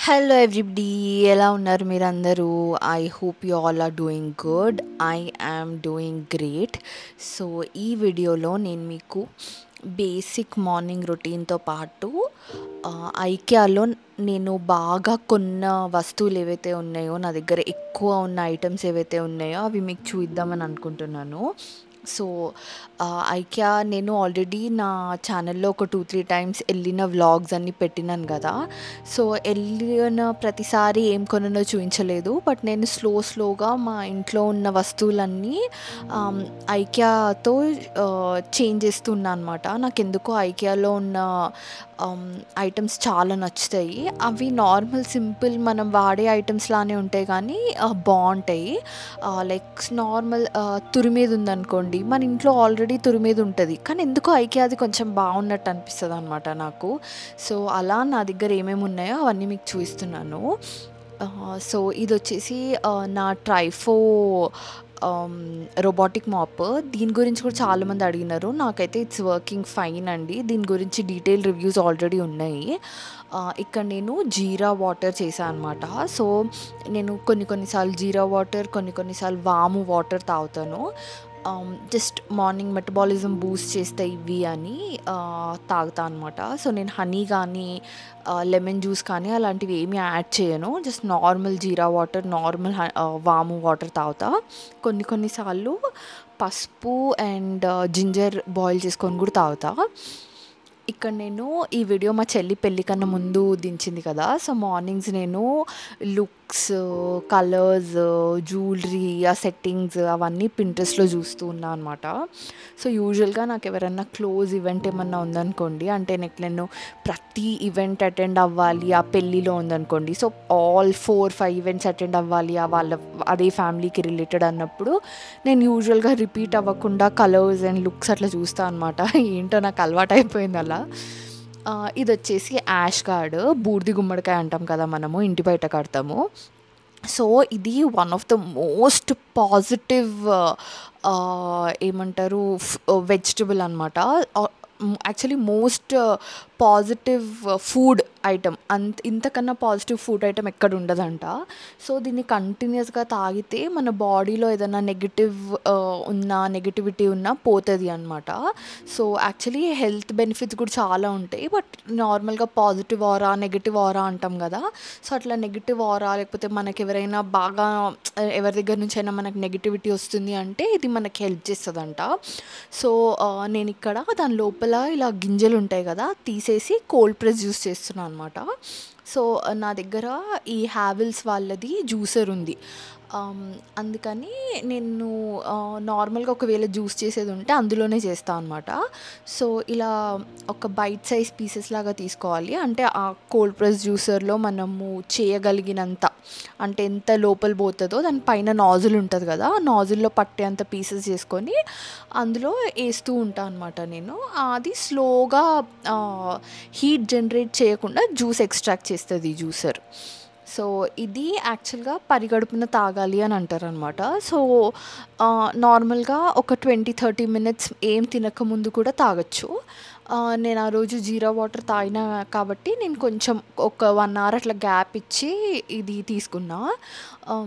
Hello everybody ఎలా ఉన్నారు మీరందరూ I hope you all are doing good I am doing great so ఈ వీడియోలో నేను మీకు బేసిక్ మార్నింగ్ రొటీన్తో పాటు ఆ, ఐకియాలో నేను బాగా కొన్న వస్తువులు ఏవైతే ఉన్నాయో నా దగ్గర ఎక్కువ ఉన్న ఐటమ్స్ ఏవైతే ఉన్నాయో అవి మీకు చూద్దామని అనుకుంటున్నాను సో ఆ, ఐకియా నేను ఆల్రెడీ నా ఛానల్లో ఒక టూ త్రీ టైమ్స్ వెళ్ళిన వ్లాగ్స్ అన్నీ పెట్టినాను కదా సో వెళ్ళిన ప్రతిసారి ఏం కొననో చూపించలేదు బట్ నేను స్లో స్లోగా మా ఇంట్లో ఉన్న వస్తువులన్నీ ఆమ్, ఐకియాతో చేంజ్ చేస్తున్నా అనమాట నాకు ఎందుకో ఐకియాలో ఉన్న ఐటమ్స్ చాలా నచ్చుతాయి అవి నార్మల్ సింపుల్ మనం వాడే ఐటమ్స్ లానే ఉంటాయి కానీ ఆ, బాగుంటాయి లైక్ నార్మల్ తురిమేది ఉందనుకోండి మన ఇంట్లో ఆల్రెడీ తురిమేది ఉంటుంది కానీ ఎందుకో ఐకియా అది కొంచెం బాగున్నట్టు అనిపిస్తుంది అనమాట నాకు సో అలా నా దగ్గర ఏమేమి ఉన్నాయో అవన్నీ మీకు చూపిస్తున్నాను సో ఇది వచ్చేసి ఆ, నా ట్రైఫో రోబోటిక్ మాప్ దీని గురించి కూడా చాలామంది అడిగినారు నాకైతే ఇట్స్ వర్కింగ్ ఫైన్ అండి దీని గురించి డీటెయిల్ రివ్యూస్ ఆల్రెడీ ఉన్నాయి ఆ, ఇక్కడ నేను జీరా వాటర్ చేశాను అనమాట సో నేను కొన్ని కొన్నిసార్లు జీరా వాటర్ కొన్ని కొన్నిసార్లు వాము వాటర్ తాగుతాను జస్ట్ మార్నింగ్ మెటబాలిజం బూస్ట్ చేస్తాయి ఇవి అని ఆ, తాగుతా అనమాట సో నేను హనీ కానీ లెమన్ జ్యూస్ కానీ అలాంటివి ఏమీ యాడ్ చేయను జస్ట్ నార్మల్ జీరా వాటర్ నార్మల్ వాము వాటర్ తాగుతా కొన్ని కొన్నిసార్లు పసుపు అండ్ జింజర్ బాయిల్ చేసుకొని కూడా తాగుతా ఇక్కడ నేను ఈ వీడియో మా చెల్లి పెళ్ళి కన్నా ముందు దించింది కదా సో మార్నింగ్స్ నేను లుక్స్ కలర్స్ జ్యువెలరీ ఆ సెట్టింగ్స్ అవన్నీ పింట్రెస్ట్లో చూస్తూ ఉన్నా అనమాట సో యూజువల్గా నాకు ఎవరైనా క్లోజ్ ఈవెంట్ ఏమన్నా ఉందనుకోండి అంటే నాకు నేను ప్రతి ఈవెంట్ అటెండ్ అవ్వాలి ఆ పెళ్ళిలో ఉందనుకోండి so all four five events attend అవ్వాలి ఆ వాళ్ళ అదే ఫ్యామిలీకి రిలేటెడ్ అన్నప్పుడు నేను యూజువల్గా రిపీట్ అవ్వకుండా కలర్స్ అండ్ లుక్స్ అట్లా చూస్తాను అనమాట ఏంటో నాకు అలవాటు అయిపోయింది అలా ఆ, ఇది వచ్చేసి యాష్ కార్డ్ బూర్ది గుమ్మడికాయ అంటాం కదా మనము ఇంటి బయట కడతాము సో ఇది one of the most positive ఏమంటారు వెజిటబుల్ అనమాట actually most positive food item అంత ఇంతకన్నా పాజిటివ్ ఫుడ్ ఐటమ్ ఎక్కడ ఉండదంట సో దీన్ని కంటిన్యూస్గా తాగితే మన బాడీలో ఏదైనా నెగిటివ్ ఉన్న నెగిటివిటీ ఉన్నా పోతుంది అనమాట సో యాక్చువల్లీ హెల్త్ బెనిఫిట్స్ కూడా చాలా ఉంటాయి బట్ నార్మల్గా పాజిటివ్ ఆరా నెగిటివ్ ఆరా అంటాం కదా సో అట్లా నెగిటివ్ ఆరా లేకపోతే మనకి ఎవరైనా బాగా ఎవరి దగ్గర నుంచి అయినా మనకి నెగిటివిటీ వస్తుంది అంటే ఇది మనకి హెల్ప్ చేస్తుందంట సో ఆ, నేను ఇక్కడ దాని లోపల ఇలా గింజలు ఉంటాయి కదా తీసేసి కోల్డ్ ప్రెస్ జ్యూస్ చేస్తున్నాను అనమాట సో నా దగ్గర ఈ హ్యావిల్స్ వాళ్ళది జ్యూసర్ ఉంది ఆమ్, అందుకని నేను ఆ, నార్మల్గా ఒకవేళ జ్యూస్ చేసేది ఉంటే అందులోనే చేస్తాను అనమాట సో ఇలా ఒక బైట్ సైజ్ పీసెస్ లాగా తీసుకోవాలి అంటే ఆ కోల్డ్ ప్రెస్ జ్యూసర్లో మనము చేయగలిగినంత అంటే ఎంత లోపల పోతుందో దాని పైన నాజుల్ ఉంటుంది కదా ఆ నాజుల్లో పట్టేంత పీసెస్ చేసుకొని అందులో వేస్తూ ఉంటాను అనమాట నేను అది స్లోగా హీట్ జనరేట్ చేయకుండా జ్యూస్ ఎక్స్ట్రాక్ట్ చేస్తుంది ఈ జ్యూసర్ సో ఇది యాక్చువల్గా పరిగడుపున తాగాలి అని అంటారు అనమాట సో ఆ, నార్మల్గా ఒక ట్వంటీ థర్టీ మినిట్స్ ఏం తినకముందు కూడా తాగొచ్చు ఆ, నేను ఆ రోజు జీరా వాటర్ తాగినా కాబట్టి నేను కొంచెం ఒక వన్ అవర్ అట్లా గ్యాప్ ఇచ్చి ఇది తీసుకున్నా ఆమ్,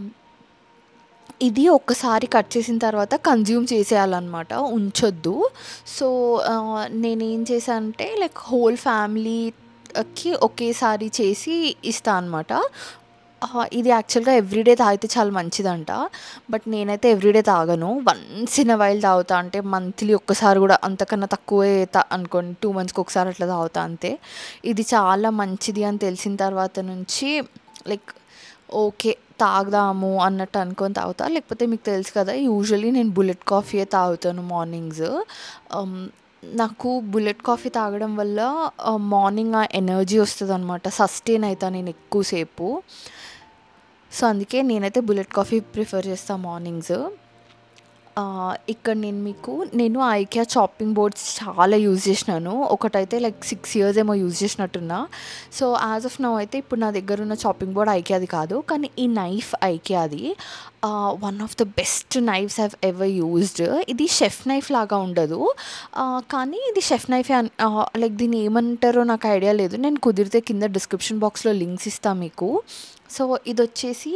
ఇది ఒక్కసారి కట్ చేసిన తర్వాత కన్జ్యూమ్ చేసేయాలన్నమాట ఉంచొద్దు సో ఆ, నేనేం చేశానంటే లైక్ హోల్ ఫ్యామిలీకి ఒకేసారి చేసి ఇస్తా అనమాట ఇది యాక్చువల్గా ఎవ్రీడే తాగితే చాలా మంచిదంట బట్ నేనైతే ఎవ్రీడే తాగను వన్స్ ఇన్ వైల్ తాగుతా అంటే మంత్లీ ఒక్కసారి కూడా అంతకన్నా తక్కువే తా అనుకోండి టూ మంత్స్కి ఒకసారి అట్లా తాగుతా అంతే ఇది చాలా మంచిది అని తెలిసిన తర్వాత నుంచి లైక్ ఓకే తాగుదాము అన్నట్టు అనుకొని తాగుతా లేకపోతే మీకు తెలుసు కదా యూజువలీ నేను బుల్లెట్ కాఫీయే తాగుతాను మార్నింగ్స్ నాకు బుల్లెట్ కాఫీ తాగడం వల్ల మార్నింగ్ ఆ ఎనర్జీ వస్తుంది అనమాట సస్టైన్ అవుతా నేను ఎక్కువసేపు సో అందుకే నేనైతే బుల్లెట్ కాఫీ ప్రిఫర్ చేస్తాను మార్నింగ్స్ ఆహ్, ఇక్కడ నేను మీకు నేను ఐకియా చాపింగ్ బోర్డ్స్ చాలా యూజ్ చేసినాను. ఒకటైతే లైక్ 6 ఇయర్స్ ఏమో యూజ్ చేసినట్టున్నా. సో, యాజ్ ఆఫ్ నౌ అయితే ఇప్పుడు నా దగ్గరున్న చాపింగ్ బోర్డ్ ఐకియాది కాదు. కానీ ఈ నైఫ్ ఐకియాది. Ah, one of the best knives I have ever used. ఇది షెఫ్ నైఫ్ లాగా ఉండదు. ఆహ్, కానీ ఇది షెఫ్ నైఫే అన్ ఆహ్, లైక్ దీన్ని ఏమంటారో నాకు ఐడియా లేదు. నేను కుదిరితే కింద డిస్క్రిప్షన్ బాక్స్‌లో లింక్స్ ఇస్తా మీకు. సో, ఇదొచ్చేసి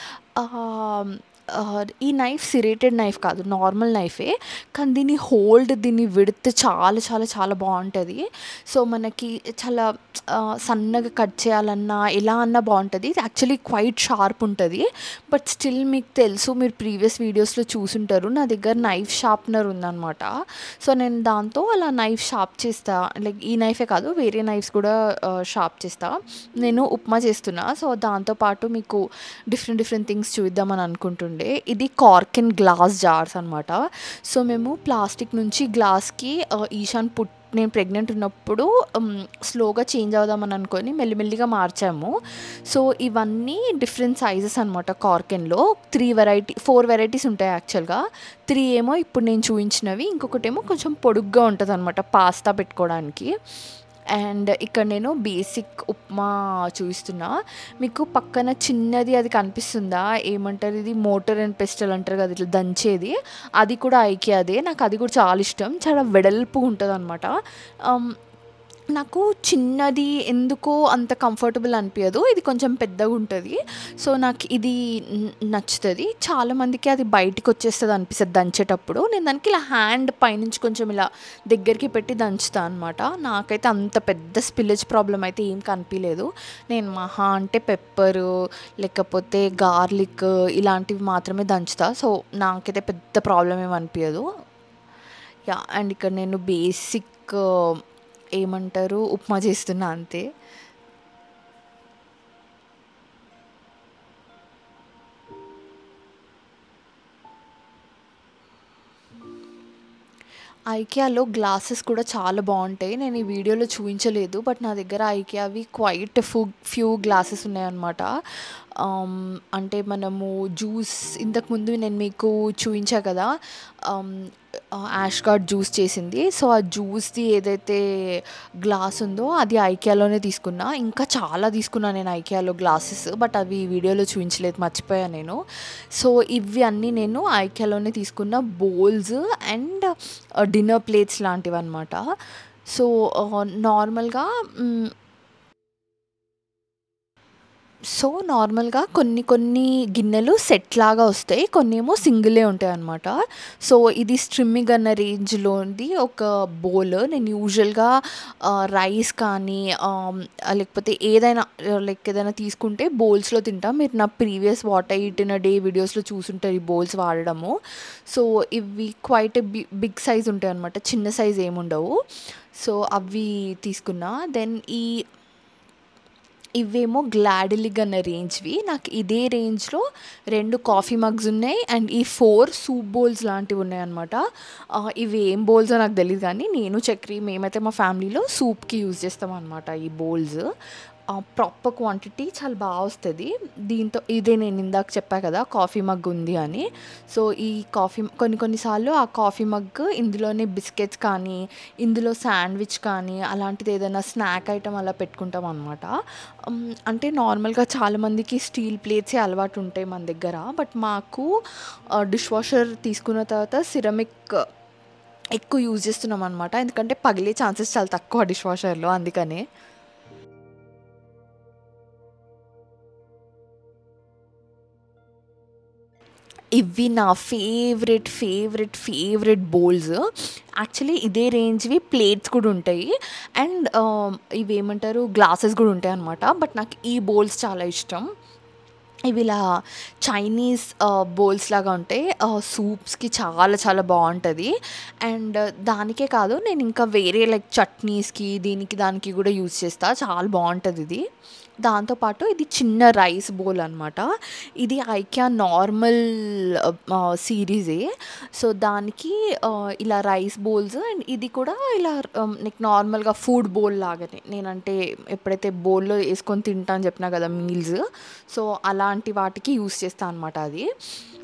ఆహ్, ఆహ్, ఈ నైఫ్ సిరేటెడ్ నైఫ్ కాదు. నార్మల్ నైఫే. కానీ దీని హోల్డ్ దీని విడ్త్ చాలా చాలా చాలా బావుంటది. సో, మనకి చాలా ఆహ్, సన్నగా కట్ చేయాలన్నా ఎలా అన్నా బావుంటది. ఇది యాక్చువల్లీ క్వైట్ షార్ప్ ఉంటది. బట్ స్టిల్ మీకు తెలుసు మీరు ప్రీవియస్ వీడియోస్‌లో చూసుంటారు. నా దగ్గర నైఫ్ షార్ప్‌నర్ ఉందనమాట. సో, నేను దాంతో అలా నైఫ్ షార్ప్ చేస్తా. లైక్ ఈ నైఫే కాదు వేరే నైఫ్స్ కూడా ఆహ్, షార్ప్ చేస్తా. నేను ఉప్మా చేస్తున్నా. సో, దాంతో పాటు మీకు డిఫరెంట్ డిఫరెంట్ థింగ్స్ చూయిద్దామని అనుకుంటుండే. ఇది కార్క్ అండ్ గ్లాస్ జార్స్ అనమాట. సో, మేము ప్లాస్టిక్ నుంచి గ్లాస్‌కి ఆహ్, ఈశాన్ పుట్ నేను ప్రెగ్నెంట్ ఉన్నప్పుడు హ్మ్, స్లోగా చేంజ్ అవుదామని అనుకోని మెల్లిమెల్లిగా మార్చాము. సో, ఇవన్నీ డిఫరెంట్ సైజెస్ అనమాట కార్కెన్‌లో. 3 వెరైటీ 4 వెరైటీస్ ఉంటాయి యాక్చువల్‌గా. 3 ఏమో ఇప్పుడు నేను చూయించినవి. ఇంకొకటేమో కొంచెం పొడుగ్గా ఉంటదనమాట పాస్తా పెట్టుకోవడానికి. అండ్ ఇక్కడ నేను బేసిక్ ఉప్మా చూయిస్తున్నా. మీకు పక్కన చిన్నది అది కనిపిస్తుందా? ఏమంటారు ఇది మోర్టర్ అండ్ పెస్టల్ అంటారు కదా! ఇట్లా దంచేది. అది కూడా ఐకియాదే. నాకు అది కూడా చాలా ఇష్టం. చాలా వెడల్పుగా ఉంటదనమాట. ఆహ్, నాకు చిన్నది ఎందుకో అంత కంఫర్టబుల్ అనిపియదు. ఇది కొంచెం పెద్దగుంటది. సో, నాకు ఇది న్ నచ్చుతది. చాలా మందికి అది బయటికొచ్చేస్తది అనిపిస్తది దంచేటప్పుడు. నేను దానికి ఇలా హ్యాండ్ పైనుంచి కొంచెం ఇలా దగ్గరికి పెట్టి దంచుతా అనమాట. నాకైతే అంత పెద్ద స్పిల్లేజ్ ప్రాబ్లమ్ అయితే ఏం కనిపియలేదు. నేను మహా అంటే పెప్పరు లేకపోతే గార్లిక్ ఇలాంటివి మాత్రమే దంచుతా. సో, నాకైతే పెద్ద ప్రాబ్లమ్ ఏమి అనిపియదు. యాహ్! అండ్ ఇక్కడ నేను బేసిక్ ఏమంటారు ఉప్మా చేస్తున్నా అంతే. ఐకియాలో గ్లాసెస్ కూడా చాలా బావుంటాయి. నేను ఈ వీడియోలో చూయించలేదు. బట్ నా దగ్గర ఐకియావి క్వైట్ ఫు ఫ్యూ గ్లాసెస్ ఉన్నాయన్నమాట. ఆహ్, అంటే మనము జ్యూస్ ఇంతకుముందు నేను మీకు చూయించా కదా! ఆహ్, యాష్ గార్డ్ జ్యూస్ చేసింది. సో, ఆ జ్యూస్‌ది ఏదైతే గ్లాస్ ఉందో అది ఐకియాలోనే తీసుకున్నా. ఇంకా చాలా తీసుకున్నా నేను ఐకియాలో గ్లాసెస్. బట్ అవి వీడియోలో చూయించలేదు మర్చిపోయా నేను. సో, ఇవి అన్నీ నేను ఐకియాలోనే తీసుకున్న బౌల్స్ అండ్ డిన్నర్ ప్లేట్స్ లాంటివన్నమాట. సో, ఆహ్, నార్మల్‌గా హ్మ్ సో, నార్మల్‌గా కొన్ని కొన్ని గిన్నెలు సెట్ లాగా వస్తాయి. కొన్నేమో సింగిలే ఉంటాయన్నమాట. సో, ఇది స్ట్రిమ్మింగ్ అన్న రేంజ్‌లోది ఒక బౌల్. నేను యూజువల్‌గా ఆహ్, రైస్ కానీ ఆహ్, లేకపోతే ఏదైనా లైక్ ఏదైనా తీసుకుంటే బౌల్స్‌లో తింటా. మీరు నా previous what I eat in a day వీడియోస్‌లో చూసుంటారు ఈ బౌల్స్ వాడడము. సో, ఇవి క్వైట్ బి బిగ్ సైజ్ ఉంటాయన్నమాట. చిన్న సైజ్ ఏముండవు. సో, అవి తీసుకున్నా. దెన్ ఈ ఇవేమో గ్లాడిలిగ్ అన్న రేంజ్‌వి. నాకు ఇదే రేంజ్‌లో 2 కాఫీ మగ్స్ ఉన్నాయి. అండ్ ఈ 4 సూప్ బౌల్స్ లాంటివి ఉన్నాయన్నమాట. ఆహ్, ఇవి ఏం బౌల్సో నాకు తెలీదు కానీ నేను, చక్రి మేమైతే మా ఫ్యామిలీలో సూప్‌కి యూజ్ చేస్తామన్నమాట ఈ బౌల్స్. ఆహ్, ప్రాపర్ క్వాంటిటీ చాలా బా వస్తది. దీంతో ఇదే నేను ఇందాక చెప్పా కదా! కాఫీ మగ్ ఉంది అని. సో, ఈ కాఫీ కొన్ని కొన్ని సార్లు ఆ కాఫీ మగ్ ఇందులోనే బిస్కెట్స్ కానీ, ఇందులో శాండ్‌విచ్ కానీ అలాంటిది ఏదైనా స్నాక్ ఐటెమ్ అలా పెట్టుకుంటామన్నమాట. హ్మ్, అంటే నార్మల్‌గా చాలామందికి స్టీల్ ప్లేట్సే అలవాటు ఉంటాయి మన దగ్గర. బట్ మాకు ఆహ్, డిష్ వాషర్ తీసుకున్న తర్వాత సిరమిక్ ఎక్కువ యూజ్ చేస్తున్నామన్నమాట. ఎందుకంటే పగిలే ఛాన్సెస్ చాలా తక్కువ డిష్ వాషర్‌లో అందుకనే. ఇవి నా favourite, favourite, favourite bowls. Actually ఇదే రేంజ్‌వి ప్లేట్స్ కూడా ఉంటాయి. అండ్ ఆహ్, ఇవేమంటారు గ్లాసెస్ కూడా ఉంటాయన్నమాట. బట్ నాకు ఈ బౌల్స్ చాలా ఇష్టం. ఇవి ఇలా చైనీస్ ఆహ్, బౌల్స్ లాగా ఉంటాయి. ఆహ్, సూప్స్‌కి చాలా చాలా బావుంటది. అండ్ దానికే కాదు నేను ఇంకా వేరే లైక్ చట్నీస్‌కి దీనికి దానికి కూడా యూజ్ చేస్తా. చాలా బావుంటదిది. దాంతో పాటు ఇది చిన్న రైస్ బౌల్ అనమాట. ఇది ఐకియా నార్మల్ ఆహ్, సీరీసే. సో, దానికి ఆహ్, ఇలా రైస్ బౌల్స్ అండ్ ఇది కూడా ఇలా ఆహ్, నీకు నార్మల్‌గా ఫుడ్ బౌల్ లాగానే. నేనంటే ఎప్పుడైతే బౌల్‌లో ఏసుకొని తింటా అని చెప్పినా కదా మీల్స్. సో, అలాంటి వాటికి యూజ్ చేస్తా అనమాట అది.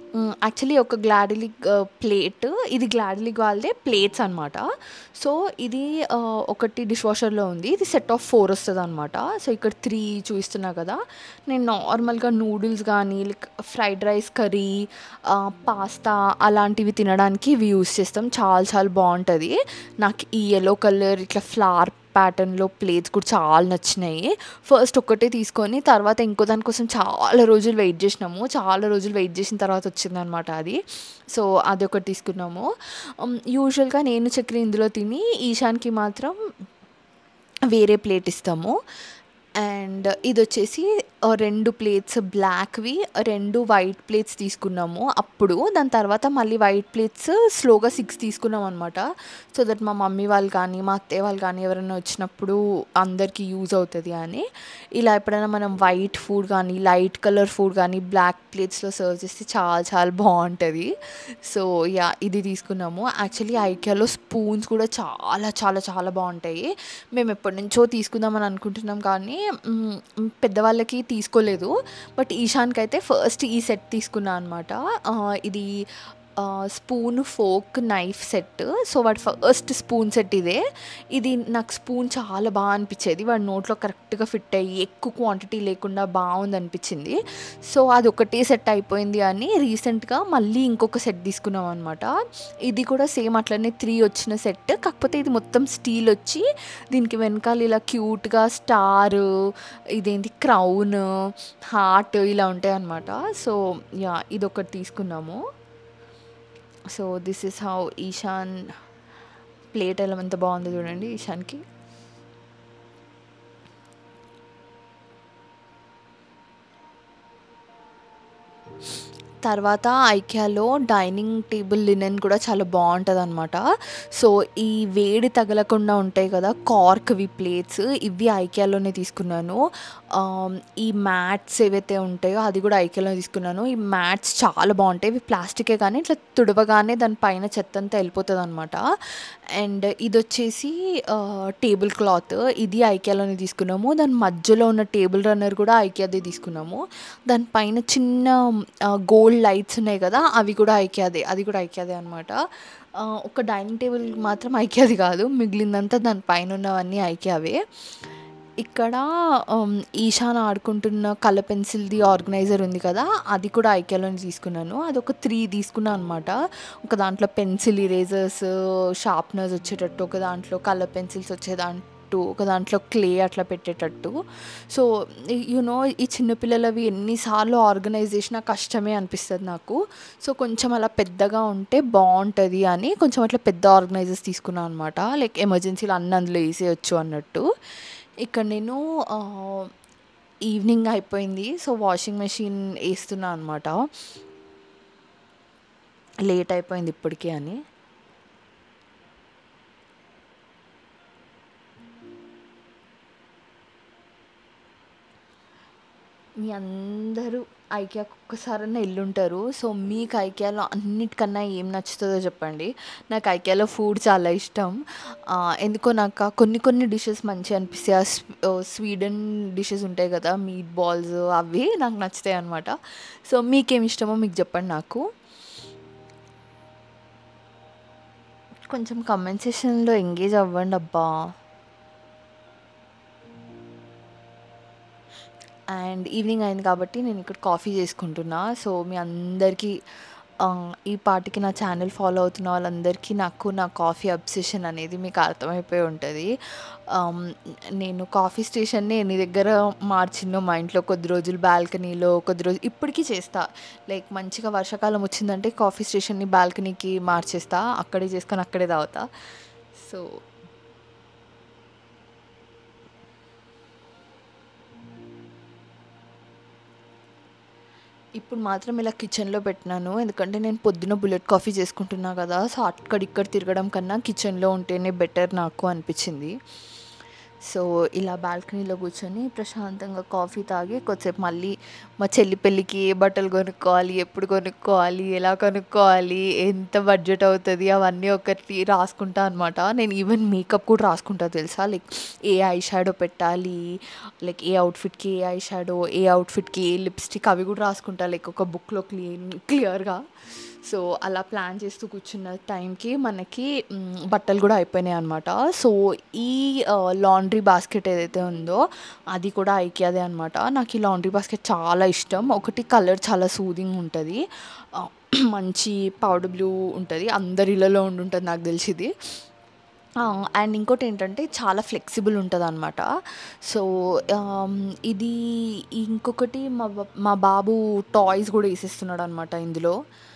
హ్మ్. యాక్చువల్లీ ఒక గ్లాడిలిక్ ఆహ్, ప్లేట్ ఇది గ్లాడిలిక్ వాళ్ళదే ప్లేట్స్ అనమాట. సో, ఇది ఆహ్, ఒకటి డిష్ వాషర్‌లో ఉంది. ఇది సెట్ ఆఫ్ 4 వస్తదనమాట. సో, ఇక్కడ 3 చూయిస్తున్నా కదా! నేను నార్మల్‌గా నూడిల్స్ గానీ, like fried rice, curry ah, pasta అలాంటివి తినడానికి ఇవి యూజ్ చేస్తాం. చాలా చాలా బావుంటది. నాకు ఈ యెల్లో కలర్ ఇట్లా ఫ్లవర్ ప్యాటర్న్‌లో ప్లేట్స్ కూడా చాలా నచ్చినాయి. ఫస్ట్ ఒక్కటే తీసుకొని తర్వాత ఇంకో దాని కోసం చాలా రోజులు వెయిట్ జేసినాము. చాలా రోజులు వెయిట్ జేసిన తర్వాత వచ్చిందనమాట అది. సో, అదొకటి తీసుకున్నాము. హ్మ్. యూజువల్‌గా నేను, చక్రి ఇందులో తిని ఈశాన్‌కి మాత్రం వేరే ప్లేట్ ఇస్తాము. అండ్ ఇదొచ్చేసి ఆహ్, 2 ప్లేట్స్ బ్లాక్‌వి, 2 వైట్ ప్లేట్స్ తీసుకున్నాము అప్పుడు. దాని తర్వాత మళ్ళీ వైట్ ప్లేట్స్ స్లోగా 6 తీసుకున్నామనమాట. సో దట్ మా మమ్మీ వాళ్ళు కానీ, మా అత్తయ్య వాళ్ళు కానీ ఎవరైనా వచ్చినప్పుడు అందరికి యూజ్ అవుతది అని. ఇలా ఎప్పుడైనా మనం వైట్ ఫుడ్ గానీ, లైట్ కలర్ ఫుడ్ గానీ బ్లాక్ ప్లేట్స్‌లో సర్వ్ చేస్తే చాలా చాలా బావుంటది. So, yeah! ఇది తీసుకున్నాము. యాక్చువల్లీ ఐకియాలో స్పూన్స్ కూడా చాలా చాలా చాలా బావుంటాయి. మేము ఎప్పటినుంచో తీసుకుందామని అనుకుంటున్నాం కానీ హ్మ్, పెద్దవాళ్ళకి తీసుకోలేదు. బట్ ఈశాన్‌కైతే ఫస్ట్ ఈ సెట్ తీసుకున్నా అనమాట. ఆహ్, ఇది ah, spoon, fork, knife set. So, వాడి ఫస్ట్ స్పూన్ సెట్ ఇదే. ఇది నాకు స్పూన్ చాలా బా అనిపిచ్చేది. వాడి నోట్లో కరెక్ట్‌గా ఫిట్ అయ్యి, ఎక్కువ క్వాంటిటీ లేకుండా బావుందనిపిచ్చింది. సో, అదొకటే సెట్ అయిపోయింది అని రీసెంట్‌గా మళ్ళీ ఇంకొక సెట్ తీసుకున్నాం అనమాట. ఇది కూడా సేమ్ అట్లనే 3 వచ్చిన సెట్. కాకపోతే ఇది మొత్తం స్టీల్ వచ్చి దీనికి వెనకాల ఇలా క్యూట్‌గా స్టార్ ఇదేంటి క్రౌన్, హార్ట్ ఇలా ఉంటాయనమాట. So, yeah! ఇదొకటి తీసుకున్నాము. So, this is how Ishaan plate ఎలా ఎంత బావుందో చూడండి ఈశాన్‌కి. తర్వాత ఐకియాలో డైనింగ్ టేబుల్ లినెన్ కూడా చాలా బావుంటదనమాట. సో, ఈ వేడి తగలకుండా ఉంటాయి కదా! కార్క్‌వి ప్లేట్స్ ఇవి ఐకియాలోనే తీసుకున్నాను. ఆహ్, ఈ మ్యాట్స్ ఏవైతే ఉంటాయో అది కూడా ఐకియాలోనే తీసుకున్నాను. ఈ మ్యాట్స్ చాలా బావుంటాయి. ఇవి ప్లాస్టికే కానీ ఇట్లా తుడవగానే దాని పైన చెత్తంతా ఎళ్ళిపోతదనమాట. అండ్ ఇదొచ్చేసి ఆహ్, టేబుల్ క్లాత్. ఇది ఐకియాలోనే తీసుకున్నాము. దాని మధ్యలో ఉన్న టేబుల్ రన్నర్ కూడా ఐకియాదే తీసుకున్నాము. దాని పైన చిన్న ఆహ్, గోల్డ్ లైట్స్ ఉన్నాయి కదా! అవి కూడా ఐకియాదే. అది కూడా ఐకియాదే అనమాట. ఆహ్, ఒక డైనింగ్ టేబుల్ మాత్రం ఐకియాది కాదు. మిగిలిందంతా దాని పైనున్నవన్నీ ఐకియావే. ఇక్కడ హ్మ్, ఈశాన్ ఆడుకుంటున్న కలర్ పెన్సిల్‌ది ఆర్గనైజర్ ఉంది కదా! అది కూడా ఐకియాలోనే తీసుకున్నాను. అదొక 3 తీసుకున్నా అనమాట. ఒక దాంట్లో పెన్సిల్ ఇరేజర్స్, షార్ప్‌నర్స్ వచ్చేటట్టు, ఒక దాంట్లో కలర్ పెన్సిల్స్ వచ్చేదాంటు, ఒక దాంట్లో క్లే అట్లా పెట్టేటట్టు. సో, యూ నో ఈ చిన్న పిల్లలవి ఎన్ని సార్లు ఆర్గనైజ్ చేసినా కష్టమే అనిపిస్తది నాకు. సో, కొంచెం అలా పెద్దగా ఉంటే బావుంటది అని కొంచెం అట్లా పెద్ద ఆర్గనైజర్స్ తీసుకున్నా అనమాట. లైక్ ఎమర్జెన్సీలో అన్నీ అందులో ఏసేయొచ్చు అన్నట్టు. ఇక్కడ నేను ఆహ్, ఈవినింగ్ అయిపోయింది. సో, వాషింగ్ మెషిన్ ఏస్తున్నా అనమాట. లేట్ అయిపోయింది ఇప్పటికే అని. మీ అందరూ ఐకియాకి ఒక్కసారన్నా ఎళ్ళుంటారు. సో, మీకు ఐకియాలో అన్నిటికన్నా ఏం నచ్చుతదో చెప్పండి. నాకు ఐకియాలో ఫుడ్ చాలా ఇష్టం. ఆహ్, ఎందుకో నాకు ఆ కొన్ని కొన్ని డిషెస్ మంచిగా అనిపిస్తాయి. ఆ స్వ్ ఆహ్, స్వీడన్ డిషెస్ ఉంటాయి కదా! మీట్ బాల్స్ అవి నాకు నచ్చుతాయి అనమాట. సో, మీకేమి ఇష్టమో మీకు చెప్పండి నాకు. కొంచెం కామెంట్ సెక్షన్‌లో ఎంగేజ్ అవ్వండబ్బా! అండ్ ఈవినింగ్ అయింది కాబట్టి నేను ఇక్కడ కాఫీ చేసుకుంటున్నా. సో, మీ అందరికీ ఆహ్, ఈ పాటికి నా ఛానల్ ఫాలో అవుతున్న వాళ్ళందరికీ నాకు నా కాఫీ అబ్సెషన్ అనేది మీకు అర్థమైపోయి ఉంటది. ఆహ్, నేను కాఫీ స్టేషన్‌ని ఎన్ని దగ్గర మార్చిన్నో మా ఇంట్లో కొద్ది రోజులు బాల్కనీలో, కొద్ది రోజులు ఇప్పటికి చేస్తా. లైక్ మంచిగా వర్షాకాలం వచ్చిందంటే కాఫీ స్టేషన్‌ని బాల్కనీకి మార్చేస్తా. అక్కడే చేసుకొని అక్కడే తాగుతా. సో ఇప్పుడు మాత్రం ఇలా కిచెన్‌లో పెట్టినాను. ఎందుకంటే నేను పొద్దున బుల్లెట్ కాఫీ చేసుకుంటున్నా కదా! సో, అక్కడిక్కడ తిరగడం కన్నా కిచెన్‌లో ఉంటేనే బెటర్ నాకు అనిపిచ్చింది. సో ఇలా బాల్కనీలో కూర్చొని ప్రశాంతంగా కాఫీ తాగి కొద్దిసేపు మళ్ళీ మా చెల్లి పెళ్ళికి ఏ బట్టలు కొనుక్కోవాలి ఎప్పుడు కొనుక్కోవాలి ఎలా కొనుక్కోవాలి ఎంత బడ్జెట్ అవుతుంది అవన్నీ ఒకటి రాసుకుంటా అనమాట నేను ఈవెన్ మేకప్ కూడా రాసుకుంటా తెలుసా లైక్ ఏ ఐ షాడో పెట్టాలి లైక్ ఏ అవుట్ఫిట్కి ఏ ఐ షాడో ఏ అవుట్ఫిట్కి ఏ లిప్స్టిక్ అవి కూడా రాసుకుంటా లైక్ ఒక బుక్లో క్లీన్ క్లియర్గా సో అలా ప్లాన్ చేస్తూ కూర్చున్న టైంకి మనకి మ్, బట్టలు కూడా అయిపోయినాయి అనమాట సో ఈ లాండ్రీ బాస్కెట్ ఏదైతే ఉందో అది కూడా ఐకియాదే అనమాట నాకు ఈ లాండ్రీ బాస్కెట్ చాలా ఇష్టం ఒకటి కలర్ చాలా సూదింగ్ ఉంటుంది ఆ, మంచి పౌడర్ బ్లూ ఉంటుంది అందరి ఇళ్ళలో ఉండి ఉంటుంది నాకు తెలిసింది అండ్ ఇంకోటి ఏంటంటే చాలా ఫ్లెక్సిబుల్ ఉంటుంది అనమాట సో ఆమ్, ఇది ఇంకొకటి మా బా- మా బాబు టాయ్స్ కూడా వేసేస్తున్నాడు అనమాట ఇందులో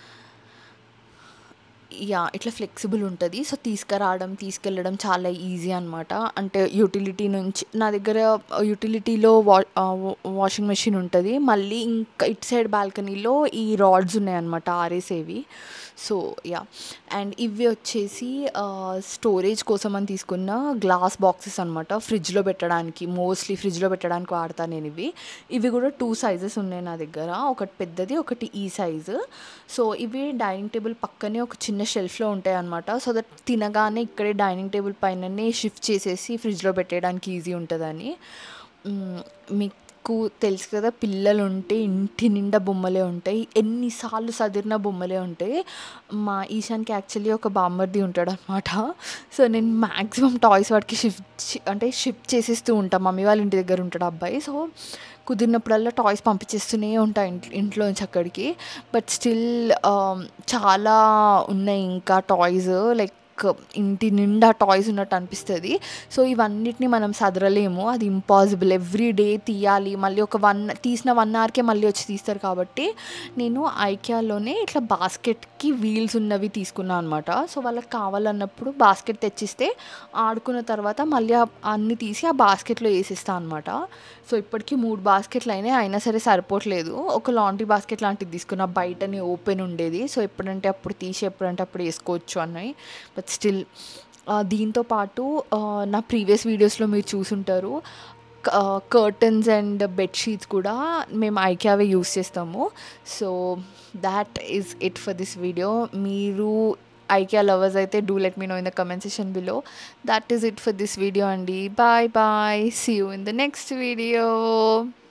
యా ఇట్లా ఫ్లెక్సిబుల్ ఉంటుంది సో తీసుకురావడం తీసుకెళ్ళడం చాలా ఈజీ అనమాట అంటే యూటిలిటీ నుంచి నా దగ్గర యూటిలిటీలో వా వాషింగ్ మెషిన్ ఉంటుంది మళ్ళీ ఇంకా ఇటు సైడ్ బాల్కనీలో ఈ రాడ్స్ ఉన్నాయన్నమాట ఆరేసేవి సో యా అండ్ ఇవి వచ్చేసి స్టోరేజ్ కోసం అని తీసుకున్న గ్లాస్ బాక్సెస్ అనమాట ఫ్రిడ్జ్లో పెట్టడానికి మోస్ట్లీ ఫ్రిడ్జ్లో పెట్టడానికి వాడతాను నేను ఇవి ఇవి కూడా టూ సైజెస్ ఉన్నాయి నా దగ్గర ఒకటి పెద్దది ఒకటి ఈ సైజు సో ఇవి డైనింగ్ టేబుల్ పక్కనే ఒక చిన్న షెల్ఫ్లో ఉంటాయి అనమాట సో దట్ తినగానే ఇక్కడే డైనింగ్ టేబుల్ పైననే షిఫ్ట్ చేసేసి ఫ్రిడ్జ్లో పెట్టేయడానికి ఈజీ ఉంటుందని మ్, మీకు తెలుసు కదా పిల్లలు ఉంటే ఇంటి నిండా బొమ్మలే ఉంటాయి ఎన్నిసార్లు సదిరిన బొమ్మలే ఉంటాయి మా ఈశాన్కి యాక్చువల్లీ ఒక బామ్మర్ది ఉంటాడు అనమాట సో నేను మ్యాక్సిమం టాయ్స్ వాడికి షిఫ్ట్ అంటే షిఫ్ట్ చేసేస్తూ ఉంటాం మమ్మీ వాళ్ళ ఇంటి దగ్గర ఉంటాడు అబ్బాయి సో కుదిరినప్పుడల్లా టాయ్స్ పంపించేస్తూనే ఉంటా ఇంట్లో ఇంట్లో నుంచి అక్కడికి బట్ స్టిల్ చాలా ఉన్నాయి ఇంకా టాయ్స్ లైక్ ఇంటి నిండా టాయ్స్ ఉన్నట్టు అనిపిస్తుంది సో ఇవన్నిటిని మనం సదరలేము అది ఇంపాసిబుల్ ఎవ్రీ డే తీయాలి మళ్ళీ ఒక వన్ తీసిన వన్ అవర్కే మళ్ళీ వచ్చి తీస్తారు కాబట్టి నేను ఐకియాలోనే ఇట్లా బాస్కెట్కి వీల్స్ ఉన్నవి తీసుకున్నాను అనమాట సో వాళ్ళకి కావాలన్నప్పుడు బాస్కెట్ తెచ్చిస్తే ఆడుకున్న తర్వాత మళ్ళీ ఆ- అన్ని తీసి ఆ బాస్కెట్లో వేసిస్తాను అనమాట సో ఇప్పటికీ మూడు బాస్కెట్లు అయినాయి అయినా సరే సరిపోవట్లేదు ఒక లాండ్రీ బాస్కెట్ లాంటిది తీసుకున్న బయటని ఓపెన్ ఉండేది సో ఎప్పుడంటే అప్పుడు తీసి ఎప్పుడంటే అప్పుడు వేసుకోవచ్చు అన్నాయి బట్ స్టిల్ దీంతో పాటు ఆ, నా ప్రీవియస్ వీడియోస్లో మీరు చూసుంటారు కర్టన్స్ అండ్ బెడ్షీట్స్ కూడా మేము ఐక్యావే యూస్ చేస్తాము so that is it for this video మీరు ఐకియా లవర్స్ అయితే do let me know in the comment session below that is it for this video అండి bye bye see you in the next video